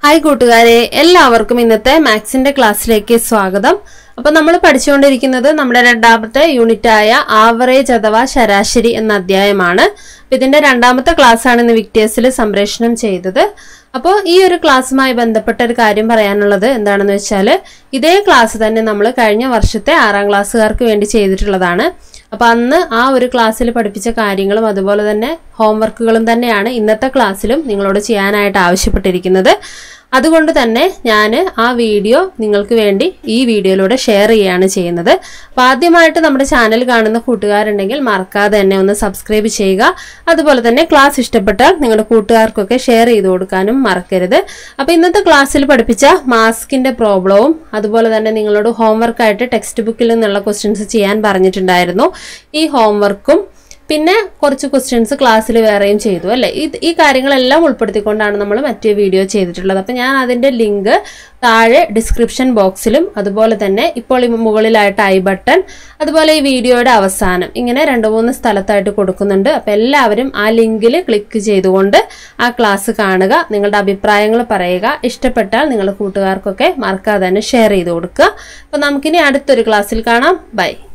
hi കൂട്ടുകാരെ എല്ലാവർക്കും ഇന്നത്തെ മാത്സിന്റെ ക്ലാസ്സിലേക്ക് സ്വാഗതം അപ്പൊ നമ്മൾ പഠിച്ചുകൊണ്ടിരിക്കുന്നത് നമ്മുടെ രണ്ടാമത്തെ യൂണിറ്റായ ആവറേജ് അഥവാ ശരാശരി എന്ന അധ്യായമാണ് അപ്പൊ ഇതിന്റെ രണ്ടാമത്തെ ക്ലാസ് ആണ് ഇന്ന് വിക്ടേഴ്സിൽ സംപ്രേഷണം ചെയ്തത് അപ്പോൾ ഈ ഒരു ക്ലാസ്സുമായി ബന്ധപ്പെട്ട ഒരു കാര്യം പറയാനുള്ളത് എന്താണെന്ന് വെച്ചാൽ ഇതേ ക്ലാസ് തന്നെ നമ്മൾ കഴിഞ്ഞ വർഷത്തെ ആറാം ക്ലാസ്സുകാർക്ക് വേണ്ടി ചെയ്തിട്ടുള്ളതാണ് അപ്പൊ അന്ന് ആ ഒരു ക്ലാസ്സിൽ പഠിപ്പിച്ച കാര്യങ്ങളും അതുപോലെ തന്നെ ഹോംവർക്കുകളും തന്നെയാണ് ഇന്നത്തെ ക്ലാസ്സിലും നിങ്ങളോട് ചെയ്യാനായിട്ട് ആവശ്യപ്പെട്ടിരിക്കുന്നത് അതുകൊണ്ട് തന്നെ ഞാൻ ആ വീഡിയോ നിങ്ങൾക്ക് വേണ്ടി ഈ വീഡിയോയിലൂടെ ഷെയർ ചെയ്യുകയാണ് ചെയ്യുന്നത് അപ്പോൾ ആദ്യമായിട്ട് നമ്മുടെ ചാനൽ കാണുന്ന കൂട്ടുകാരുണ്ടെങ്കിൽ മറക്കാതെ തന്നെ ഒന്ന് സബ്സ്ക്രൈബ് ചെയ്യുക അതുപോലെ തന്നെ ക്ലാസ് ഇഷ്ടപ്പെട്ടാൽ നിങ്ങളുടെ കൂട്ടുകാർക്കൊക്കെ ഷെയർ ചെയ്ത് കൊടുക്കാനും മറക്കരുത് അപ്പോൾ ഇന്നത്തെ ക്ലാസ്സിൽ പഠിപ്പിച്ച മാസ്കിന്റെ പ്രോബ്ലവും അതുപോലെ തന്നെ നിങ്ങളോട് ഹോംവർക്കായിട്ട് ടെക്സ്റ്റ് ബുക്കിൽ നിന്നുള്ള ക്വസ്റ്റ്യൻസ് ചെയ്യാൻ പറഞ്ഞിട്ടുണ്ടായിരുന്നു ഈ ഹോംവർക്കും പിന്നെ കുറച്ച് ക്വസ്റ്റ്യൻസ് ക്ലാസ്സിൽ വേറെയും ചെയ്തു അല്ലേ ഈ ഈ കാര്യങ്ങളെല്ലാം ഉൾപ്പെടുത്തിക്കൊണ്ടാണ് നമ്മൾ മറ്റേ വീഡിയോ ചെയ്തിട്ടുള്ളത് അപ്പം ഞാൻ അതിൻ്റെ ലിങ്ക് താഴെ ഡിസ്ക്രിപ്ഷൻ ബോക്സിലും അതുപോലെ തന്നെ ഇപ്പോൾ ഈ മുകളിലായിട്ട് ഐ ബട്ടൺ അതുപോലെ ഈ വീഡിയോയുടെ അവസാനം ഇങ്ങനെ രണ്ട് മൂന്ന് സ്ഥലത്തായിട്ട് കൊടുക്കുന്നുണ്ട് അപ്പം എല്ലാവരും ആ ലിങ്കിൽ ക്ലിക്ക് ചെയ്തുകൊണ്ട് ആ ക്ലാസ് കാണുക നിങ്ങളുടെ അഭിപ്രായങ്ങൾ പറയുക ഇഷ്ടപ്പെട്ടാൽ നിങ്ങളുടെ കൂട്ടുകാർക്കൊക്കെ മറക്കാതെ തന്നെ ഷെയർ ചെയ്ത് കൊടുക്കുക അപ്പം നമുക്കിനി അടുത്തൊരു ക്ലാസ്സിൽ കാണാം ബൈ